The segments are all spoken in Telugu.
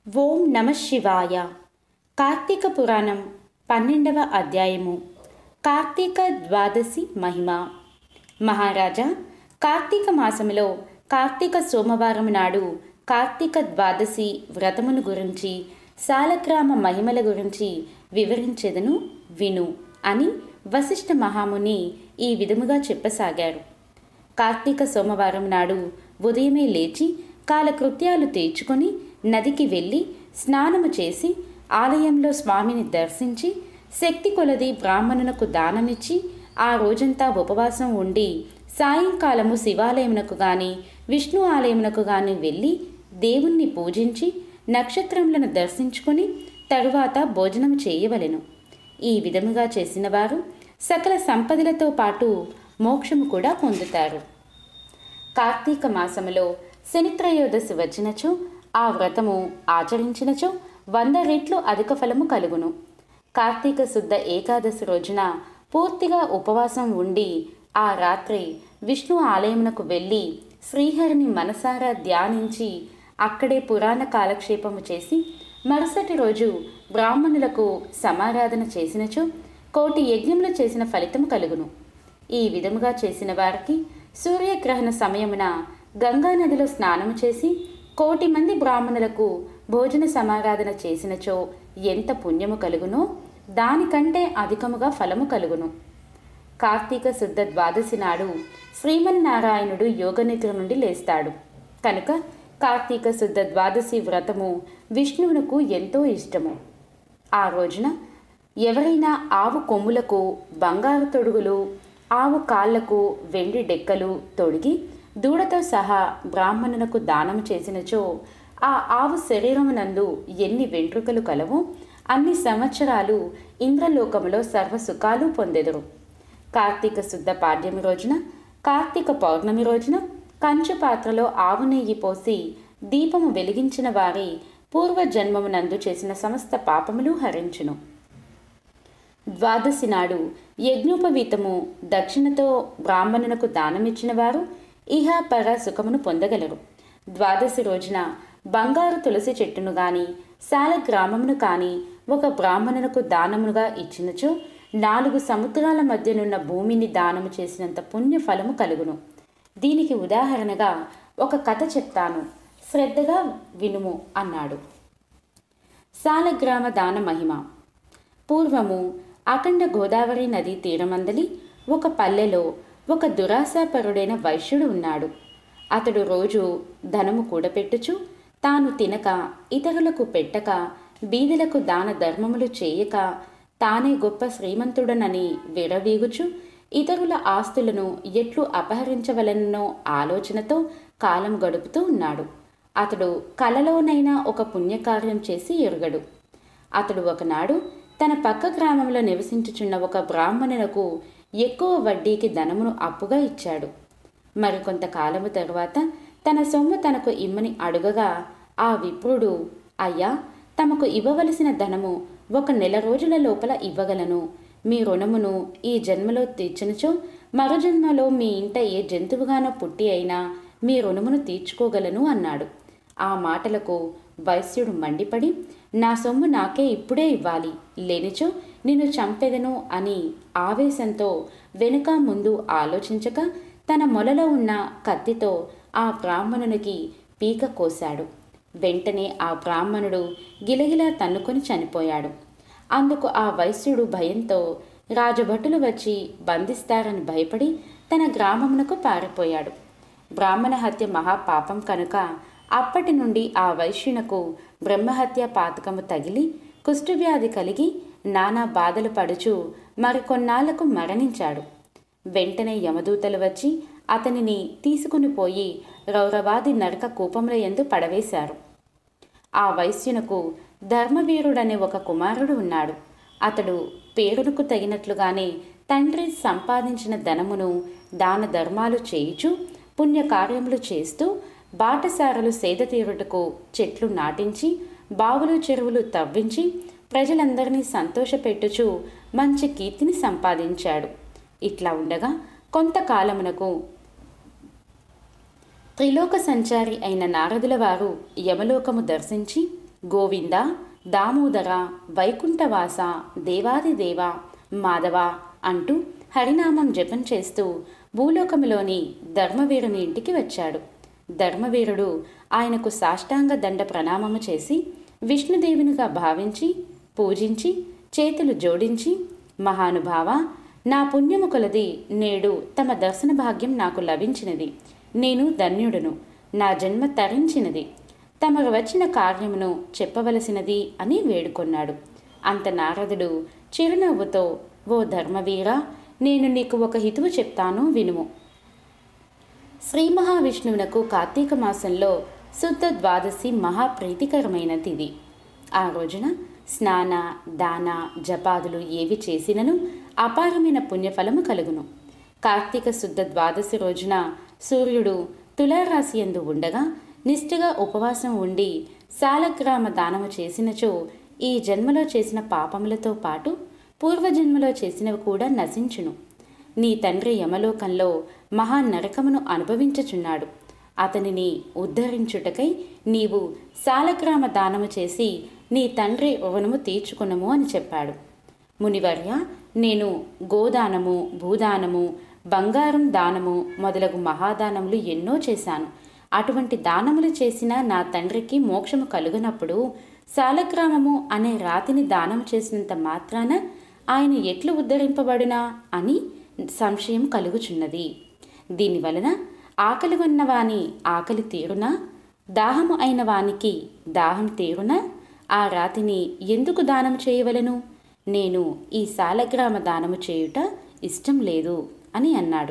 ఓం నమ శివాయ కార్తీక పురాణం పన్నెండవ అధ్యాయము కార్తీక ద్వాదశి మహిమ మహారాజా కార్తీక మాసములో కార్తీక సోమవారం నాడు కార్తీక ద్వాదశి వ్రతమును గురించి సాలగ్రామ మహిమల గురించి వివరించెదను విను అని వశిష్ఠ మహాముని ఈ విధముగా చెప్పసాగారు కార్తీక సోమవారం నాడు ఉదయమే లేచి కాలకృత్యాలు తీర్చుకొని నదికి వెళ్ళి స్నానము చేసి ఆలయంలో స్వామిని దర్శించి శక్తి కొలది బ్రాహ్మణునకు దానమిచ్చి ఆ రోజంతా ఉపవాసం ఉండి సాయంకాలము శివాలయమునకు గాని విష్ణు ఆలయమునకు గాని వెళ్ళి దేవుణ్ణి పూజించి నక్షత్రములను దర్శించుకొని తరువాత భోజనం చేయవలెను ఈ విధముగా చేసిన వారు సకల సంపదలతో పాటు మోక్షము కూడా పొందుతారు కార్తీక మాసములో శనిత్రయోదశి వచ్చినచో ఆ వ్రతము ఆచరించినచో వంద రెట్లు అధిక ఫలము కలుగును కార్తీక శుద్ధ ఏకాదశి రోజున పూర్తిగా ఉపవాసం ఉండి ఆ రాత్రి విష్ణు ఆలయమునకు వెళ్ళి శ్రీహరిని మనసారా ధ్యానించి అక్కడే పురాణ కాలక్షేపము చేసి మరుసటి రోజు బ్రాహ్మణులకు సమారాధన చేసినచో కోటి యజ్ఞములు చేసిన ఫలితం కలుగును ఈ విధముగా చేసిన వారికి సూర్యగ్రహణ సమయమున గంగానదిలో స్నానము చేసి కోటి మంది బ్రాహ్మణులకు భోజన సమారాధన చేసినచో ఎంత పుణ్యము కలుగునో దానికంటే అధికముగా ఫలము కలుగును కార్తీక శుద్ధ ద్వాదశి నాడు శ్రీమన్నారాయణుడు యోగనిద్ర నుండి లేస్తాడు కనుక కార్తీక శుద్ధ ద్వాదశి వ్రతము విష్ణువునకు ఎంతో ఇష్టము ఆ రోజున ఎవరైనా ఆవు కొమ్ములకు బంగారు తొడుగులు ఆవు కాళ్లకు వెండి డెక్కలు తొడిగి దూడతో సహా బ్రాహ్మణునకు దానం చేసినచో ఆ ఆవు శరీరమునందు ఎన్ని వెంట్రుకలు కలవో అన్ని సంవత్సరాలు ఇంద్రలోకములో సర్వసుఖాలు పొందెదరు కార్తీక శుద్ధ పాడ్యమి రోజున కార్తీక పౌర్ణమి రోజున కంచు పాత్రలో ఆవు నెయ్యి పోసి దీపము వెలిగించిన వారి పూర్వజన్మమునందు చేసిన సమస్త పాపములు హరించును ద్వాదశి నాడు యజ్ఞోపవీతము దక్షిణతో బ్రాహ్మణునకు దానమిచ్చిన వారు ఇహ పర సుఖమును పొందగలరు ద్వాదశి రోజున బంగారు తులసి చెట్టును గాని శాల గ్రామమును కాని ఒక బ్రాహ్మణునకు దానముగా ఇచ్చినచో నాలుగు సముద్రాల మధ్యనున్న భూమిని దానము చేసినంత పుణ్య ఫలము కలుగును దీనికి ఉదాహరణగా ఒక కథ చెప్తాను శ్రద్ధగా వినుము అన్నాడు సాలగ్రామ దాన మహిమ పూర్వము అఖండ గోదావరి నది తీరమందలి ఒక పల్లెలో ఒక దురాశాపరుడైన వైశ్యుడు ఉన్నాడు అతడు రోజు ధనము కూడపెట్టుచు తాను తినక ఇతరులకు పెట్టక బీదలకు దాన ధర్మములు చేయక తానే గొప్ప శ్రీమంతుడనని విరవీగుచు ఇతరుల ఆస్తులను ఎట్లు అపహరించవలనో ఆలోచనతో కాలం గడుపుతూ ఉన్నాడు అతడు కలలోనైనా ఒక పుణ్యకార్యం చేసి ఎరుగడు అతడు ఒకనాడు తన పక్క గ్రామంలో నివసించుచున్న ఒక బ్రాహ్మణులకు ఎక్కువ వడ్డీకి ధనమును అప్పుగా ఇచ్చాడు మరికొంత కాలము తరువాత తన సొమ్ము తనకు ఇమ్మని అడుగగా ఆ విప్రుడు అయ్యా తమకు ఇవ్వవలసిన ధనము ఒక నెల రోజుల లోపల ఇవ్వగలను మీ రుణమును ఈ జన్మలో తీర్చినచో మరో జన్మలో మీ ఇంట ఏ జంతువుగానో పుట్టి అయినా మీ రుణమును తీర్చుకోగలను అన్నాడు ఆ మాటలకు వైశ్యుడు మండిపడి నా సొమ్ము నాకే ఇప్పుడే ఇవ్వాలి లేనిచో నిన్ను చంపెదను అని ఆవేశంతో వెనుక ముందు ఆలోచించక తన మొలలో ఉన్న కత్తితో ఆ బ్రాహ్మణునికి పీక కోశాడు వెంటనే ఆ బ్రాహ్మణుడు గిలగిలా తన్నుకొని చనిపోయాడు అందుకు ఆ వైశ్యుడు భయంతో రాజభటులు వచ్చి బంధిస్తారని భయపడి తన గ్రామమునకు పారిపోయాడు బ్రాహ్మణ హత్య మహాపాపం కనుక అప్పటి నుండి ఆ వైశ్యునకు బ్రహ్మహత్య పాతకము తగిలి కుష్ఠవ్యాధి కలిగి నానా బాధలు పడుచు మరికొన్నాళ్లకు మరణించాడు వెంటనే యమదూతలు వచ్చి అతనిని తీసుకుని పోయి రౌరవాది నరక కూపముల ఎందు పడవేశారు ఆ వైశ్యునకు ధర్మవీరుడనే ఒక కుమారుడు ఉన్నాడు అతడు పేరునకు తగినట్లుగానే తండ్రి సంపాదించిన ధనమును దాన ధర్మాలు చేయుచు పుణ్యకార్యములు చేస్తూ బాటసారులు సేద తీరుటకు చెట్లు నాటించి బావులు చెరువులు తవ్వించి ప్రజలందరినీ సంతోషపెట్టుచు మంచి కీర్తిని సంపాదించాడు ఇట్లా ఉండగా కొంతకాలమునకు త్రిలోక సంచారి అయిన నారదుల వారు యమలోకము దర్శించి గోవింద దామోదర వైకుంఠవాస దేవాది దేవ మాధవ అంటూ హరినామం జపం చేస్తూ భూలోకములోని ధర్మవీరుని ఇంటికి వచ్చాడు ధర్మవీరుడు ఆయనకు సాష్టాంగ దండ ప్రణామము చేసి విష్ణుదేవునిగా భావించి పూజించి చేతులు జోడించి మహానుభావ నా పుణ్యము కొలది నేడు తమ దర్శన భాగ్యం నాకు లభించినది నేను ధన్యుడును నా జన్మ తరించినది తమరు వచ్చిన కార్యమును చెప్పవలసినది అని వేడుకొన్నాడు అంత నారదుడు చిరునవ్వుతో ఓ ధర్మవీర నేను నీకు ఒక హితువు చెప్తాను వినుము శ్రీ మహావిష్ణువునకు కార్తీక మాసంలో శుద్ధ ద్వాదశి మహాప్రీతికరమైన తిథి ఆ రోజున స్నాన దాన జపాదులు ఏవి చేసినను అపారమైన పుణ్యఫలము కలుగును కార్తీక శుద్ధ ద్వాదశి రోజున సూర్యుడు తులారాశి ఎందు ఉండగా నిష్ఠగా ఉపవాసం ఉండి సాలగ్రామ దానము చేసినచో ఈ జన్మలో చేసిన పాపములతో పాటు పూర్వజన్మలో చేసినవి కూడా నశించును నీ తండ్రి యమలోకంలో మహా నరకమును అనుభవించుచున్నాడు అతనిని ఉద్ధరించుటకై నీవు సాలగ్రామ దానము చేసి నీ తండ్రి రుణము తీర్చుకునము అని చెప్పాడు మునివర్య నేను గోదానము భూదానము బంగారం దానము మొదలగు మహాదానములు ఎన్నో చేశాను అటువంటి దానములు చేసిన నా తండ్రికి మోక్షము కలుగునప్పుడు సాలగ్రామము అనే రాతిని దానం చేసినంత మాత్రాన ఆయన ఎట్లు ఉద్ధరింపబడునా అని సంశయం కలుగుచున్నది దీనివలన ఆకలి ఉన్నవాని ఆకలి తీరునా దాహము అయిన వానికి దాహం తీరునా ఆ రాతిని ఎందుకు దానం చేయవలను నేను ఈ సాలగ్రామ దానము చేయుట ఇష్టం లేదు అని అన్నాడు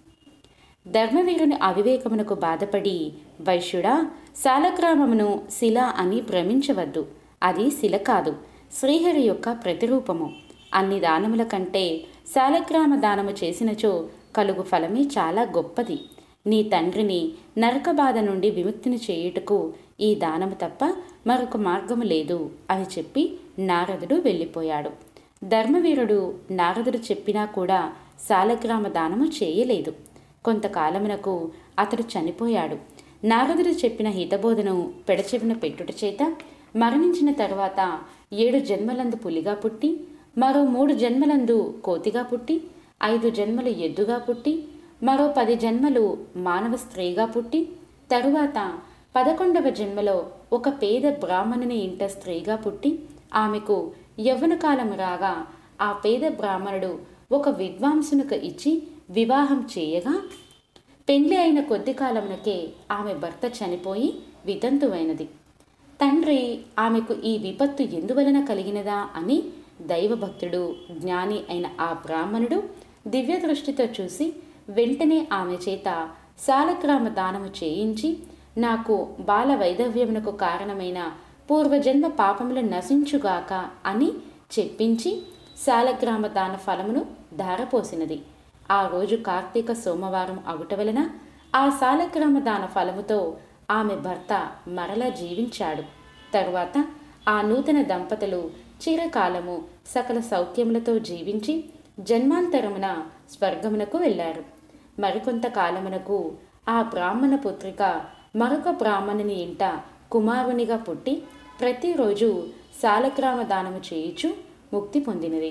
ధర్మవీరుని అవివేకమునకు బాధపడి వైశ్యుడా సాలగ్రామమును శిల అని భ్రమించవద్దు అది శిల కాదు శ్రీహరి యొక్క ప్రతిరూపము అన్ని దానముల కంటే సాలగ్రామ దానము చేసినచో కలుగు ఫలమే చాలా గొప్పది నీ తండ్రిని నరక బాధ నుండి విముక్తిని చేయుటకు ఈ దానము తప్ప మరొక మార్గము లేదు అని చెప్పి నారదుడు వెళ్ళిపోయాడు ధర్మవీరుడు నారదుడు చెప్పినా కూడా సాలగ్రామ దానము చేయలేదు కొంతకాలమునకు అతడు చనిపోయాడు నారదుడు చెప్పిన హితబోధను పెడచెవిన పెట్టుట చేత మరణించిన తరువాత ఏడు జన్మలందు పులిగా పుట్టి మరో మూడు జన్మలందు కోతిగా పుట్టి ఐదు జన్మలు ఎద్దుగా పుట్టి మరో పది జన్మలు మానవ స్త్రీగా పుట్టి తరువాత పదకొండవ జన్మలో ఒక పేద బ్రాహ్మణుని ఇంట స్త్రీగా పుట్టి ఆమెకు యవ్వన కాలం రాగా ఆ పేద బ్రాహ్మణుడు ఒక విద్వాంసునకు ఇచ్చి వివాహం చేయగా పెండ్లి అయిన కొద్ది కాలమునకే ఆమె భర్త చనిపోయి వితంతువైనది తండ్రి ఆమెకు ఈ విపత్తు ఎందువలన కలిగినదా అని దైవభక్తుడు జ్ఞాని అయిన ఆ బ్రాహ్మణుడు దివ్య దృష్టితో చూసి వెంటనే ఆమె చేత సాలగ్రామ దానము చేయించి నాకు బాల వైధవ్యమునకు కారణమైన పూర్వజన్మ పాపములు నశించుగాక అని చెప్పించి సాలగ్రామ దాన ఫలమును ధారపోసినది ఆ రోజు కార్తీక సోమవారం అగుట వలన ఆ సాలగ్రామ దాన ఫలముతో ఆమె భర్త మరలా జీవించాడు తరువాత ఆ నూతన దంపతులు చిరకాలము సకల సౌఖ్యములతో జీవించి జన్మాంతరమున స్వర్గమునకు వెళ్ళారు మరికొంత కాలమునకు ఆ బ్రాహ్మణ పుత్రిక మరొక బ్రాహ్మణుని ఇంట కుమారునిగా పుట్టి ప్రతిరోజు సాలగ్రామ దానము చేయుచు ముక్తి పొందినది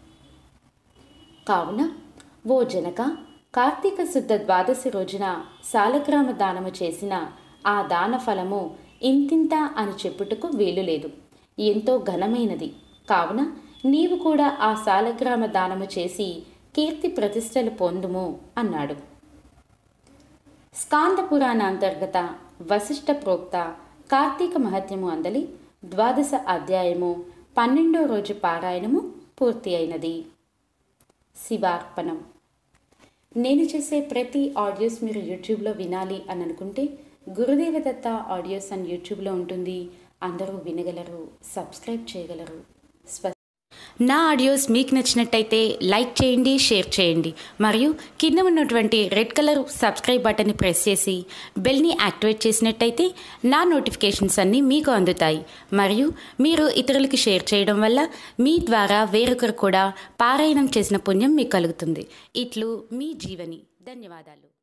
కావున ఓ జనక కార్తీక శుద్ధ ద్వాదశి రోజున సాలగ్రామ దానము చేసిన ఆ దాన ఫలము ఇంతింత అని చెప్పుటకు వీలు లేదు ఎంతో ఘనమైనది కావున నీవు కూడా ఆ సాలగ్రామ దానము చేసి కీర్తి ప్రతిష్టలు పొందుము అన్నాడు స్కాంద పురాణ అంతర్గత వశిష్ఠ ప్రోక్త కార్తీక మహత్యము అందలి ద్వాదశ అధ్యాయము పన్నెండో రోజు పారాయణము పూర్తి అయినది శివార్పణం నేను చేసే ప్రతి ఆడియోస్ మీరు యూట్యూబ్లో వినాలి అని అనుకుంటే గురుదేవదత్త ఆడియోస్ అని యూట్యూబ్లో ఉంటుంది అందరూ వినగలరు సబ్స్క్రైబ్ చేయగలరు స్వ నా ఆడియోస్ మీకు నచ్చినట్టయితే లైక్ చేయండి షేర్ చేయండి మరియు కింద ఉన్నటువంటి రెడ్ కలర్ సబ్స్క్రైబ్ బటన్ని ప్రెస్ చేసి బెల్ని యాక్టివేట్ చేసినట్టయితే నా నోటిఫికేషన్స్ అన్నీ మీకు అందుతాయి మరియు మీరు ఇతరులకి షేర్ చేయడం వల్ల మీ ద్వారా వేరొకరు కూడా పారాయణం చేసిన పుణ్యం మీకు కలుగుతుంది ఇట్లు మీ జీవని ధన్యవాదాలు